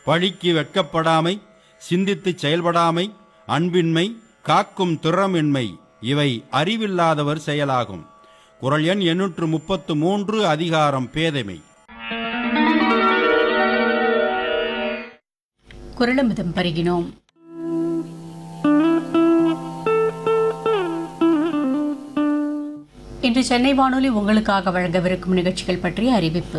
பழிக்கு வெட்கப்படாமை சிந்தித்துச் செயல்படாமை அன்பின்மை காக்கும் துறமின்மை இவை அறிவில்லாதவர் செயலாகும் குரல் எண் எண்ணூற்று முப்பத்து மூன்று அதிகாரம் பேதைமை குரலமிதம் பருகினோம் இன்று சென்னை வானொலி உங்களுக்காக வழங்கவிருக்கும் நிகழ்ச்சிகள் பற்றிய அறிவிப்பு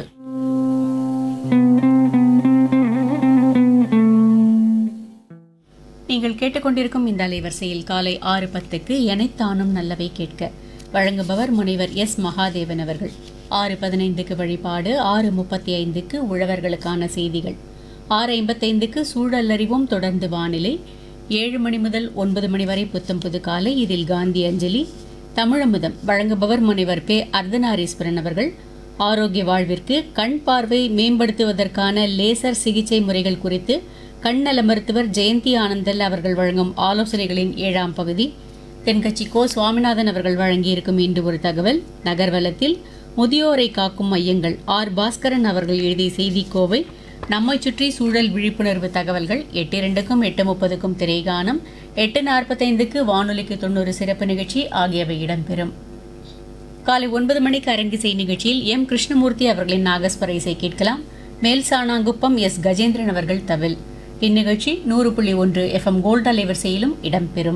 நீங்கள் கேட்டுக்கொண்டிருக்கும் இந்த அலைவரிசையில் காலை ஆறு பத்துக்கு எனைத்தானும் நல்லவை கேட்க வழங்குபவர் முனைவர் எஸ் மகாதேவன் அவர்கள் ஆறு பதினைந்துக்கு வழிபாடு ஆறு முப்பத்தி ஐந்துக்கு உழவர்களுக்கான செய்திகள் ஆறு ஐம்பத்தைந்துக்கு சூழலறிவும் தொடர்ந்து வானிலை ஏழு மணி முதல் ஒன்பது மணி வரை புத்தம் புது காலை இதில் காந்தி அஞ்சலி தமிழமுதம் வழங்குபவர் முனைவர் பே அர்த்தநாரீஸ்வரன் அவர்கள் ஆரோக்கிய வாழ்விற்கு கண் பார்வை மேம்படுத்துவதற்கான லேசர் சிகிச்சை முறைகள் குறித்து கண்ணல மருத்துவர் ஜெயந்தி ஆனந்தல் அவர்கள் வழங்கும் ஆலோசனைகளின் ஏழாம் பகுதி தென்கட்சி கோ சுவாமிநாதன் அவர்கள் வழங்கியிருக்கும் இன்று ஒரு தகவல் நகர்வலத்தில் முதியோரை காக்கும் மையங்கள் ஆர் பாஸ்கரன் அவர்கள் எழுதிய செய்திக்கோவை நம்மை சுற்றி சூழல் விழிப்புணர்வு தகவல்கள் எட்டு இரண்டுக்கும் எட்டு முப்பதுக்கும் திரைகானம் எட்டு நாற்பத்தைந்துக்கு வானொலிக்கு தொண்ணூறு சிறப்பு நிகழ்ச்சி ஆகியவை இடம்பெறும் காலை ஒன்பது மணிக்கு அரங்கிசை நிகழ்ச்சியில் எம் கிருஷ்ணமூர்த்தி அவர்களின் நாகஸ்வர இசை கேட்கலாம் மேல் சாணாங்குப்பம் எஸ் கஜேந்திரன் அவர்கள் தவில் இந்நிகழ்ச்சி நூறு புள்ளி ஒன்று எஃப்எம் கோல்ட் அலைவரிசையிலும் இடம்பெறும்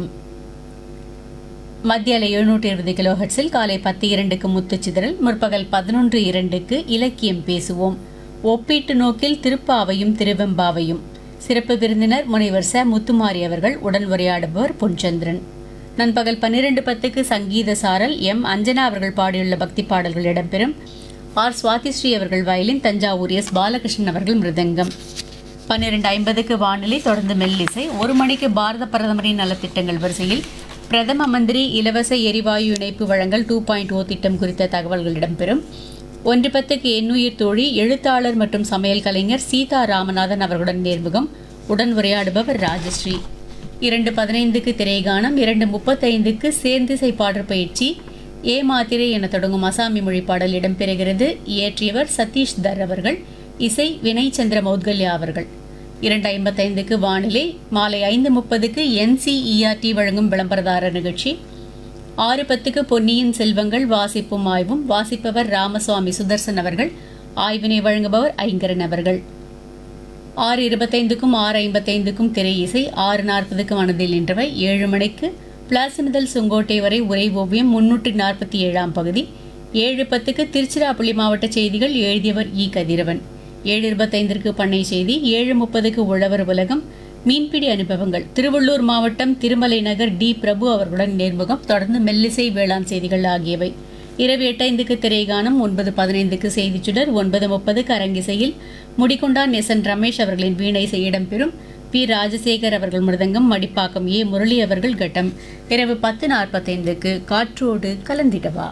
மத்திய அலை எழுநூற்றி இருபது கிலோ ஹெட்ஸில் காலை பத்து இரண்டுக்கு முத்துச்சிதறல் முற்பகல் பதினொன்று இரண்டுக்கு இலக்கியம் பேசுவோம் ஒப்பீட்டு நோக்கில் திருப்பாவையும் திருவெம்பாவையும் சிறப்பு விருந்தினர் முனைவர் ச முத்துமாரி அவர்கள் உடன் உரையாடுபவர் பொன்சந்திரன் நண்பகல் பன்னிரண்டு பத்துக்கு சங்கீத சாரல் எம் அஞ்சனா அவர்கள் பாடியுள்ள பக்தி பாடல்கள் இடம்பெறும் ஆர் சுவாதிஸ்ரீ அவர்கள் வயலின் தஞ்சாவூர் எஸ் பாலகிருஷ்ணன் அவர்கள் மிருதங்கம் பன்னிரண்டு ஐம்பதுக்கு வானிலை தொடர்ந்து மெல்லிசை ஒரு மணிக்கு பாரத பிரதமரின் நலத்திட்டங்கள் வரிசையில் பிரதம மந்திரி இலவச எரிவாயு இணைப்பு வழங்கல் டூ பாயிண்ட் ஓ திட்டம் குறித்த தகவல்கள் இடம்பெறும் ஒன்று பத்துக்கு எண்ணுயிர் தோழி எழுத்தாளர் மற்றும் சமையல் கலைஞர் சீதா ராமநாதன் அவர்களுடன் நேர்முகம் உடன் உரையாடுபவர் ராஜஸ்ரீ இரண்டு பதினைந்துக்கு திரைகானம் இரண்டு முப்பத்தைந்துக்கு சேர்ந்திசை பாடற் பயிற்சி ஏ மாத்திரை என தொடங்கும் அசாமி மொழி பாடல் இடம்பெறுகிறது இயற்றியவர் சதீஷ் தர் அவர்கள் இசை வினய் சந்திர மௌத்கல்யா அவர்கள் இரண்டு ஐம்பத்தைந்துக்கு வானிலை மாலை ஐந்து முப்பதுக்கு என்சிஇஆர்டி வழங்கும் விளம்பரதாரர் நிகழ்ச்சி ஆறு பத்துக்கு பொன்னியின் செல்வங்கள் வாசிப்பும் ஆய்வும் வாசிப்பவர் ராமசுவாமி சுதர்சன் அவர்கள் ஆய்வினை வழங்குபவர் ஐங்கரன் அவர்கள் ஆறு இருபத்தைந்துக்கும் ஆறு ஐம்பத்தைந்துக்கும் திரை இசை ஆறு நாற்பதுக்கு மனதில் நின்றவை ஏழு மணிக்கு பிளாசி முதல் செங்கோட்டை வரை உரை ஓவியம் முன்னூற்றி நாற்பத்தி ஏழாம் பகுதி ஏழு பத்துக்கு திருச்சிராப்பள்ளி மாவட்ட செய்திகள் எழுதியவர் இ கதிரவன் ஏழு இருபத்தைந்திற்கு பண்ணை செய்தி ஏழு முப்பதுக்கு உழவர் உலகம் மீன்பிடி அனுபவங்கள் திருவள்ளூர் மாவட்டம் திருமலை நகர் டி பிரபு அவர்களுடன் நேர்முகம் தொடர்ந்து மெல்லிசை வேளாண் செய்திகள் ஆகியவை இரவு எட்டைந்துக்கு திரைகானம் ஒன்பது பதினைந்துக்கு செய்திச் சுடர் ஒன்பது முப்பதுக்கு அரங்கிசையில் முடிகொண்டான் நெசன் ரமேஷ் அவர்களின் வீணை இசை இடம்பெறும் பி ராஜசேகர் அவர்கள் மிருதங்கம் மடிப்பாக்கம் ஏ முரளி அவர்கள் கட்டம் இரவு பத்து நாற்பத்தைந்துக்கு காற்றோடு கலந்திடவா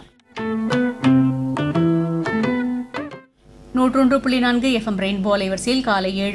நூற்றொன்று புள்ளி நான்கு எஃப்எம் ரெயின்போ அலைவரிசையில் காலை ஏழு